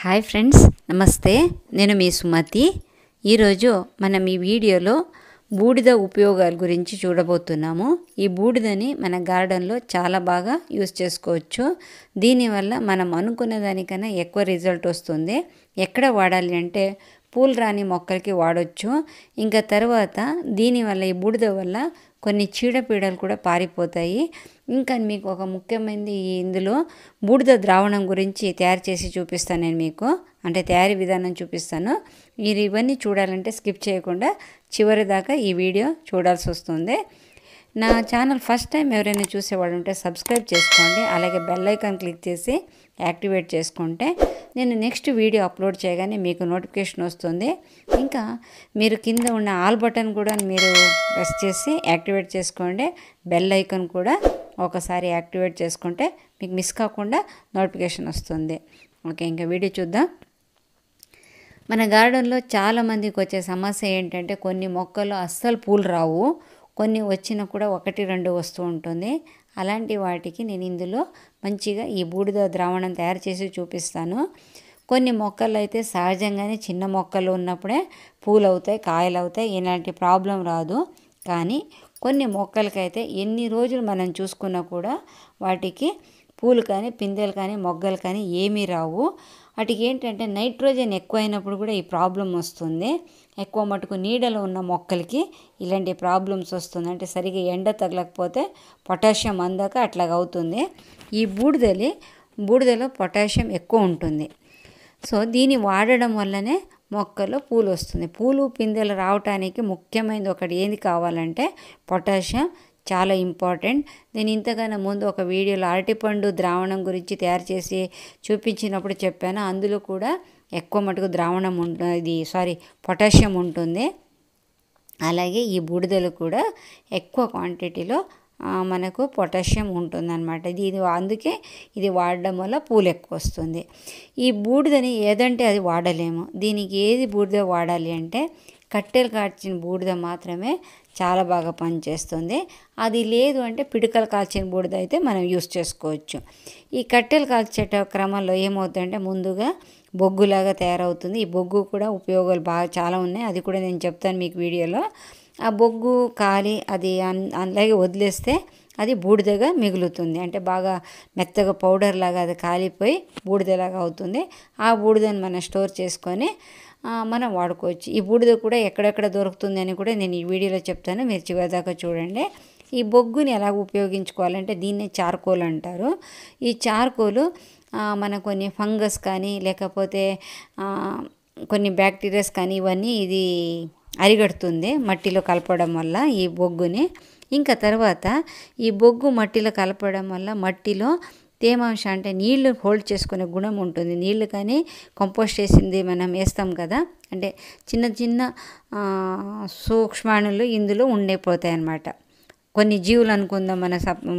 hi friends నమస్తే నేను మీ సుమతి ఈరోజు మనం ఈ వీడియోలో బూడిద ఉపయోగాల గురించి చూడబోతున్నాము ఈ బూడిదని మన గార్డెన్లో చాలా బాగా యూస్ చేసుకోవచ్చు దీనివల్ల మనం అనుకున్న దానికన్నా ఎక్కువ రిజల్ట్ వస్తుంది ఎక్కడ వాడాలి అంటే పూలు రాని మొక్కలకి వాడొచ్చు ఇంకా తర్వాత దీనివల్ల ఈ బూడిద వల్ల కొన్ని చీడపీడలు కూడా పారిపోతాయి ఇంకా మీకు ఒక ముఖ్యమైనది ఈ ఇందులో బూడిద ద్రావణం గురించి తయారు చేసి చూపిస్తాను నేను మీకు అంటే తయారీ విధానం చూపిస్తాను మీరు ఇవన్నీ చూడాలంటే స్కిప్ చేయకుండా చివరి దాకా ఈ వీడియో చూడాల్సి వస్తుంది నా ఛానల్ ఫస్ట్ టైం ఎవరైనా చూసేవాళ్ళు ఉంటే సబ్స్క్రైబ్ చేసుకోండి అలాగే బెల్ ఐకాన్ క్లిక్ చేసి యాక్టివేట్ చేసుకుంటే నేను నెక్స్ట్ వీడియో అప్లోడ్ చేయగానే మీకు నోటిఫికేషన్ వస్తుంది ఇంకా మీరు కింద ఉన్న ఆల్ బటన్ కూడా మీరు ప్రెస్ చేసి యాక్టివేట్ చేసుకోండి బెల్ ఐకాన్ కూడా ఒకసారి యాక్టివేట్ చేసుకుంటే మీకు మిస్ కాకుండా నోటిఫికేషన్ వస్తుంది ఓకే ఇంకా వీడియో చూద్దాం మన గార్డెన్లో చాలామందికి వచ్చే సమస్య ఏంటంటే కొన్ని మొక్కలు అస్సలు పూలు రావు కొన్ని వచ్చినా కూడా ఒకటి రెండు వస్తూ ఉంటుంది అలాంటి వాటికి నేను ఇందులో మంచిగా ఈ బూడిద ద్రావణం తయారు చేసి చూపిస్తాను కొన్ని మొక్కలు అయితే సహజంగానే చిన్న మొక్కలు ఉన్నప్పుడే పూలు అవుతాయి కాయలు అవుతాయి ఇలాంటి ప్రాబ్లం రాదు కానీ కొన్ని మొక్కలకైతే ఎన్ని రోజులు మనం చూసుకున్నా కూడా వాటికి పూలు కానీ పిందెలు కానీ మొగ్గలు కానీ ఏమీ రావు వాటికి ఏంటంటే నైట్రోజన్ ఎక్కువైనప్పుడు కూడా ఈ ప్రాబ్లం వస్తుంది ఎక్కువ మటుకు నీడలో ఉన్న మొక్కలకి ఇలాంటి ప్రాబ్లమ్స్ వస్తుంది అంటే సరిగా ఎండ తగలకపోతే పొటాషియం అందాక అట్లాగ అవుతుంది ఈ బూడిదలి బూడిదలో పొటాషియం ఎక్కువ ఉంటుంది సో దీన్ని వాడడం వల్లనే మొక్కలో పూలు వస్తుంది పూలు పిందెలు రావటానికి ముఖ్యమైనది ఒకటి ఏంది కావాలంటే పొటాషియం చాలా ఇంపార్టెంట్ నేను ఇంతకన్నా ముందు ఒక వీడియోలో అరటిపండు ద్రావణం గురించి తయారు చేసి చూపించినప్పుడు చెప్పాను అందులో కూడా ఎక్కువ మటుకు ద్రావణం ఉంటుంది ఇది సారీ పొటాషియం ఉంటుంది అలాగే ఈ బూడిదలు కూడా ఎక్కువ క్వాంటిటీలో మనకు పొటాషియం ఉంటుందన్నమాట ఇది ఇది అందుకే ఇది వాడడం వల్ల పూలు ఎక్కువ వస్తుంది ఈ బూడిదని ఏదంటే అది వాడలేము దీనికి ఏది బూడిద వాడాలి అంటే కట్టెలు కాల్చిన బూడిద మాత్రమే చాలా బాగా పనిచేస్తుంది అది లేదు అంటే పిడకలు కాల్చిన బూడిద అయితే మనం యూస్ చేసుకోవచ్చు ఈ కట్టెలు కాల్చేట క్రమంలో ఏమవుతుందంటే ముందుగా బొగ్గులాగా తయారవుతుంది ఈ బొగ్గు కూడా ఉపయోగాలు బాగా చాలా ఉన్నాయి అది కూడా నేను చెప్తాను మీకు వీడియోలో ఆ బొగ్గు కాలి అది అలాగే వదిలేస్తే అది బూడిదగా మిగులుతుంది అంటే బాగా మెత్తగా పౌడర్ లాగా అది కాలిపోయి బూడిదలాగా అవుతుంది ఆ బూడిదని మనం స్టోర్ చేసుకొని మనం వాడుకోవచ్చు ఈ బూడిద కూడా ఎక్కడెక్కడ దొరుకుతుంది అని కూడా నేను ఈ వీడియోలో చెప్తాను మీరు చివరిదాకా చూడండి ఈ బొగ్గుని ఎలా ఉపయోగించుకోవాలంటే దీన్నే చార్కోల్ అంటారు ఈ చార్కోలు మన కొన్ని ఫంగస్ కానీ లేకపోతే కొన్ని బ్యాక్టీరియాస్ కానీ ఇవన్నీ ఇది అరిగడుతుంది మట్టిలో కలపడం వల్ల ఈ బొగ్గుని ఇంకా తర్వాత ఈ బొగ్గు మట్టిలో కలపడం వల్ల మట్టిలో తేమాంశ అంటే నీళ్లు హోల్డ్ చేసుకునే గుణం ఉంటుంది నీళ్లు కానీ కంపోస్ట్ చేసింది మనం వేస్తాం కదా అంటే చిన్న చిన్న సూక్ష్మాణులు ఇందులో ఉండిపోతాయి అన్నమాట కొన్ని జీవులు అనుకుందాం మన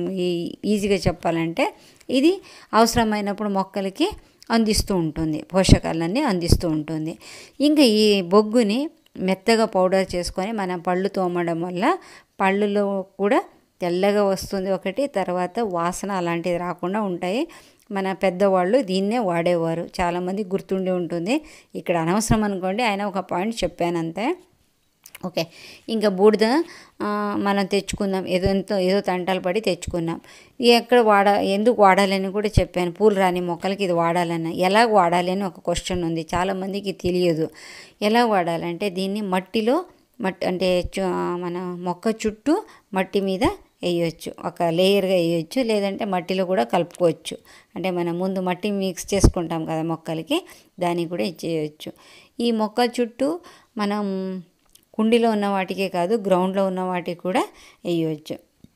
ఈజీగా చెప్పాలంటే ఇది అవసరమైనప్పుడు మొక్కలకి అందిస్తూ ఉంటుంది పోషకాలన్నీ అందిస్తూ ఉంటుంది ఇంకా ఈ బొగ్గుని మెత్తగా పౌడర్ చేసుకొని మనం పళ్ళు తోమడం వల్ల పళ్ళులో కూడా తెల్లగా వస్తుంది ఒకటి తర్వాత వాసన అలాంటిది రాకుండా ఉంటాయి మన పెద్దవాళ్ళు దీన్నే వాడేవారు చాలామంది గుర్తుండి ఉంటుంది ఇక్కడ అనవసరం అనుకోండి ఆయన ఒక పాయింట్ చెప్పాను అంతే ఓకే ఇంకా బూడిద మనం తెచ్చుకుందాం ఏదో ఎంతో ఏదో తంటాలు పడి తెచ్చుకున్నాం ఎక్కడ వాడ ఎందుకు వాడాలని కూడా చెప్పాను పూలు రాని మొక్కలకి ఇది వాడాలని ఎలా వాడాలి అని ఒక క్వశ్చన్ ఉంది చాలామందికి తెలియదు ఎలా వాడాలంటే దీన్ని మట్టిలో మట్టి అంటే మన మొక్క చుట్టూ మట్టి మీద వేయచ్చు ఒక లేయర్గా వేయచ్చు లేదంటే మట్టిలో కూడా కలుపుకోవచ్చు అంటే మనం ముందు మట్టి మిక్స్ చేసుకుంటాం కదా మొక్కలకి దాన్ని కూడా ఇచ్చేయచ్చు ఈ మొక్క చుట్టూ మనం కుండీలో ఉన్న వాటికే కాదు గ్రౌండ్లో ఉన్న వాటికి కూడా వేయవచ్చు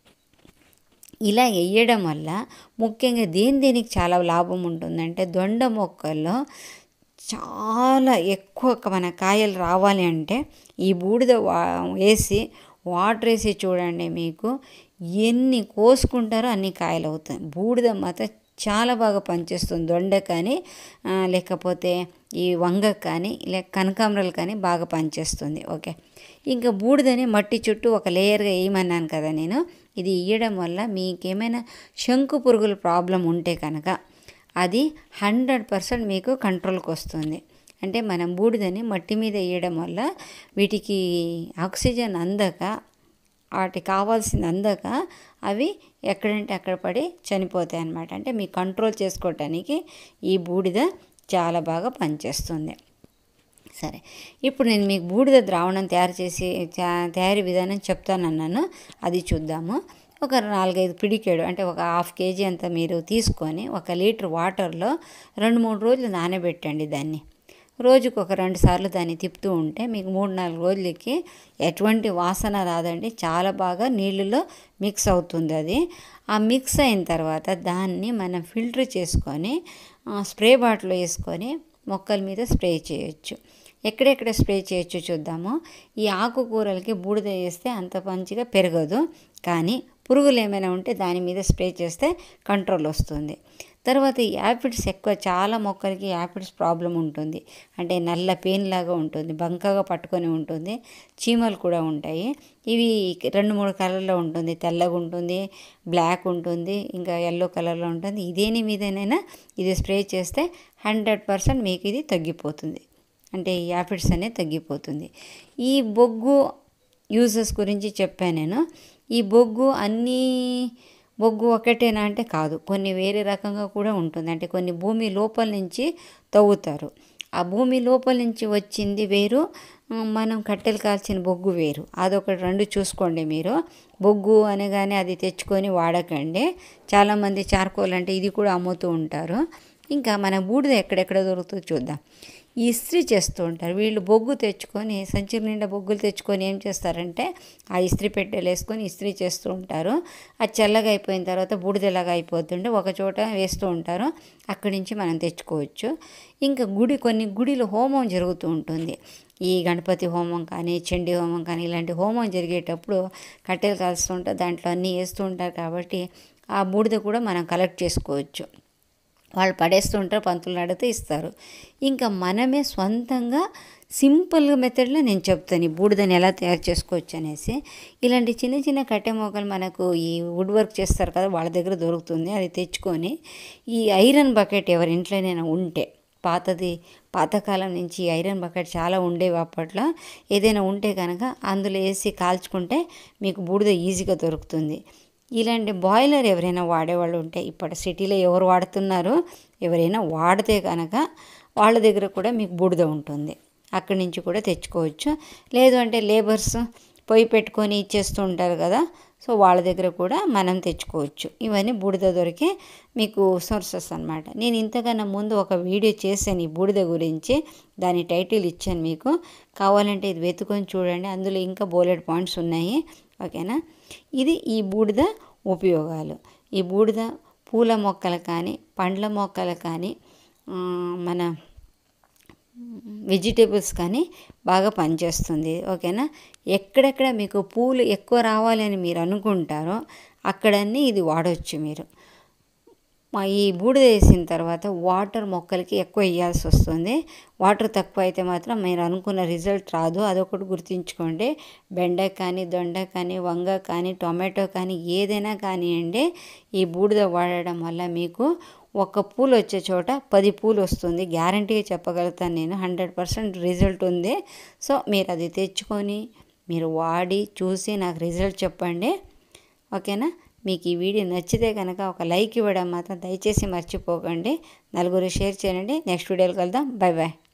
ఇలా వేయడం వల్ల ముఖ్యంగా దేని దేనికి చాలా లాభం ఉంటుందంటే దొండ మొక్కల్లో చాలా ఎక్కువ మన కాయలు రావాలి అంటే ఈ బూడిద వేసి వాటర్ వేసి చూడండి మీకు ఎన్ని కోసుకుంటారో అన్ని కాయలు అవుతాయి బూడిద మాత్రం చాలా బాగా పనిచేస్తుంది దొండ కానీ లేకపోతే ఈ వంగ కానీ లేక కనకాంబరాలు కానీ బాగా పనిచేస్తుంది ఓకే ఇంకా బూడిదని మట్టి చుట్టూ ఒక లేయర్గా వేయమన్నాను కదా నేను ఇది ఇయ్యడం వల్ల మీకేమైనా శంకు పురుగుల ప్రాబ్లం ఉంటే కనుక అది హండ్రెడ్ పర్సెంట్ మీకు కంట్రోల్కి వస్తుంది అంటే మనం బూడిదని మట్టి మీద వేయడం వల్ల వీటికి ఆక్సిజన్ అందక వాటికి కావాల్సింది అందక అవి ఎక్కడంటే అక్కడ పడి చనిపోతాయి అన్నమాట అంటే మీ కంట్రోల్ చేసుకోవటానికి ఈ బూడిద చాలా బాగా పనిచేస్తుంది సరే ఇప్పుడు నేను మీకు బూడిద ద్రావణం తయారు చేసి తయా- తయారీ విధానం చెప్తానన్నాను అది చూద్దాము ఒక నాలుగైదు పిడికేడు అంటే ఒక హాఫ్ కేజీ అంత మీరు తీసుకొని ఒక లీటర్ వాటర్లో రెండు మూడు రోజులు నానబెట్టండి దాన్ని రోజుకు ఒక రెండు సార్లు దాన్ని తిప్పుతూ ఉంటే మీకు మూడు నాలుగు రోజులకి ఎటువంటి వాసన రాదండి చాలా బాగా నీళ్ళలో మిక్స్ అవుతుంది అది ఆ మిక్స్ అయిన తర్వాత దాన్ని మనం ఫిల్టర్ చేసుకొని ఆ, స్ప్రే బాటిల్ వేసుకొని మొక్కల మీద స్ప్రే చేయొచ్చు ఎక్కడెక్కడ స్ప్రే చేయొచ్చు చూద్దాము ఈ ఆకుకూరలకి బూడిద వేస్తే అంత మంచిగా పెరగదు కానీ పురుగులు ఏమైనా ఉంటే దాని మీద స్ప్రే చేస్తే కంట్రోల్ వస్తుంది తర్వాత ఈ యాపిడ్స్ ఎక్కువ చాలా మొక్కలకి యాపిడ్స్ ప్రాబ్లం ఉంటుంది అంటే నల్ల పెయిన్ లాగా ఉంటుంది బంకగా పట్టుకొని ఉంటుంది చీమలు కూడా ఉంటాయి ఇవి రెండు మూడు కలర్లో ఉంటుంది తెల్లగా ఉంటుంది బ్లాక్ ఉంటుంది ఇంకా ఎల్లో కలర్లో ఉంటుంది ఇదేని మీదనైనా ఇది స్ప్రే చేస్తే హండ్రెడ్ పర్సెంట్ మీకు ఇది తగ్గిపోతుంది అంటే ఈ యాపిడ్స్ అనేది తగ్గిపోతుంది ఈ బొగ్గు యూజెస్ గురించి చెప్పాను నేను ఈ బొగ్గు అన్నీ బొగ్గు ఒకటేనా అంటే కాదు కొన్ని వేరే రకంగా కూడా ఉంటుంది అంటే కొన్ని భూమి లోపల నుంచి తవ్వుతారు ఆ భూమి లోపల నుంచి వచ్చింది వేరు ఆ, మనం కట్టెలు కాల్చిన బొగ్గు వేరు అదొకటి రెండు చూసుకోండి మీరు బొగ్గు అనగానే అది తెచ్చుకొని వాడకండి చాలామంది చార్కోల్ అంటే ఇది కూడా అమ్ముతూ ఉంటారు ఇంకా మన బూడిద ఎక్కడెక్కడ దొరుకుతుందో చూద్దాం ఈ ఇస్త్రీ చేస్తూ ఉంటారు వీళ్ళు బొగ్గు తెచ్చుకొని సంచి నిండా బొగ్గులు తెచ్చుకొని ఏం చేస్తారంటే ఆ ఇస్త్రీ పెట్టెలు వేసుకొని ఇస్త్రీ చేస్తూ ఉంటారు అది చల్లగా అయిపోయిన తర్వాత బూడిదలాగా అయిపోతుంటే ఒక చోట వేస్తూ ఉంటారు అక్కడి నుంచి మనం తెచ్చుకోవచ్చు ఇంకా గుడి కొన్ని గుడిలో హోమం జరుగుతూ ఉంటుంది ఈ గణపతి హోమం కానీ చండీ హోమం కానీ ఇలాంటి హోమం జరిగేటప్పుడు కట్టెలు కాల్స్తుంటే దాంట్లో అన్నీ వేస్తూ ఉంటారు కాబట్టి ఆ బూడిద కూడా మనం కలెక్ట్ చేసుకోవచ్చు వాళ్ళు పడేస్తూ ఉంటారు పంతులు అడిగితే ఇస్తారు ఇంకా మనమే సొంతంగా సింపుల్ మెథడ్లో నేను చెప్తాను ఈ బూడిదని ఎలా తయారు చేసుకోవచ్చు అనేసి ఇలాంటి చిన్న చిన్న కట్టె మొక్కలు మనకు ఈ వుడ్ వర్క్ చేస్తారు కదా వాళ్ళ దగ్గర దొరుకుతుంది అది తెచ్చుకొని ఈ ఐరన్ బకెట్ ఎవరి ఇంట్లోనైనా ఉంటే పాతది పాతకాలం నుంచి ఈ ఐరన్ బకెట్ చాలా ఉండేవి అప్పట్లో ఏదైనా ఉంటే కనుక అందులో వేసి కాల్చుకుంటే మీకు బూడిద ఈజీగా దొరుకుతుంది ఇలాంటి బాయిలర్ ఎవరైనా వాడేవాళ్ళు ఉంటే ఇప్పుడు సిటీలో ఎవరు వాడుతున్నారో ఎవరైనా వాడితే కనుక వాళ్ళ దగ్గర కూడా మీకు బూడిద ఉంటుంది అక్కడి నుంచి కూడా తెచ్చుకోవచ్చు లేదు అంటే లేబర్స్ పొయ్యి పెట్టుకొని ఇచ్చేస్తూ ఉంటారు కదా సో వాళ్ళ దగ్గర కూడా మనం తెచ్చుకోవచ్చు ఇవన్నీ బూడిద దొరికే మీకు సోర్సెస్ అనమాట నేను ఇంతకన్నా ముందు ఒక వీడియో చేశాను ఈ బూడిద గురించి దాని టైటిల్ ఇచ్చాను మీకు కావాలంటే ఇది వెతుకొని చూడండి అందులో ఇంకా బోలెడ్ పాయింట్స్ ఉన్నాయి ఓకేనా ఇది ఈ బూడిద ఉపయోగాలు ఈ బూడిద పూల మొక్కలు కానీ పండ్ల మొక్కలు కానీ ఆ, మన వెజిటేబుల్స్ కానీ బాగా పనిచేస్తుంది ఓకేనా ఎక్కడెక్కడ మీకు పూలు ఎక్కువ రావాలి అని మీరు అనుకుంటారో అక్కడన్నీ ఇది వాడవచ్చు మీరు మా ఈ బూడిద వేసిన తర్వాత వాటర్ మొక్కలకి ఎక్కువ వేయాల్సి వస్తుంది వాటర్ తక్కువ అయితే మాత్రం మీరు అనుకున్న రిజల్ట్ రాదు అదొకటి గుర్తుంచుకోండి బెండ కానీ దొండ కానీ వంగ కానీ టొమాటో కానీ ఏదైనా కానివ్వండి ఈ బూడిద వాడడం వల్ల మీకు ఒక పూలు వచ్చే చోట పది పూలు వస్తుంది గ్యారంటీగా చెప్పగలుగుతాను నేను హండ్రెడ్ పర్సెంట్ రిజల్ట్ ఉంది సో మీరు అది తెచ్చుకొని మీరు వాడి చూసి నాకు రిజల్ట్ చెప్పండి ఓకేనా మీకు ఈ వీడియో నచ్చితే కనుక ఒక లైక్ ఇవ్వడం మాత్రం దయచేసి మర్చిపోకండి నలుగురు షేర్ చేయండి నెక్స్ట్ వీడియోలో కలుద్దాం బాయ్ బాయ్